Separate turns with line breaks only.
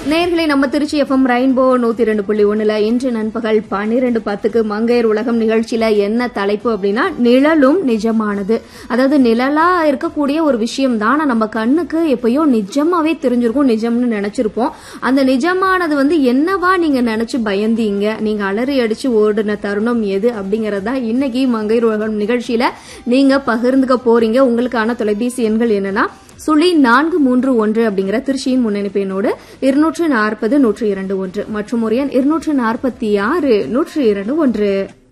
நேர்களை நம்ம Trichy FM rainbow நூத்தி ரெண்டு புள்ளி ஒண்ணுல இன்று நண்பகல் பன்னிரெண்டு பத்துக்கு மங்கையர் உலகம் நிகழ்ச்சியில என்ன தலைப்பு அப்படின்னா நிழலும் நிஜமானது அதாவது நிழலா இருக்கக்கூடிய ஒரு விஷயம் தான் ஆனா நம்ம கண்ணுக்கு எப்பயோ நிஜமாவே தெரிஞ்சிருக்கும் நிஜம்னு நினைச்சிருப்போம் அந்த நிஜமானது வந்து என்னவா நீங்க நினைச்சு பயந்தீங்க நீங்க அலறி அடிச்சு ஓடின தருணம் எது அப்படிங்கறதா இன்னைக்கு மங்கையர் உலகம் நிகழ்ச்சியில நீங்க பகிர்ந்துக்க போறீங்க உங்களுக்கான தொலைபேசி எண்கள் என்னன்னா சுழி நான்கு மூன்று ஒன்று அப்படிங்கிற திருச்சியின் முன்னணிப்பு எண்ணோடு இருநூற்று நாற்பது நூற்று இரண்டு ஒன்று மற்றும் ஒரு எண் இருநூற்று நாற்பத்தி ஆறு நூற்று இரண்டு ஒன்று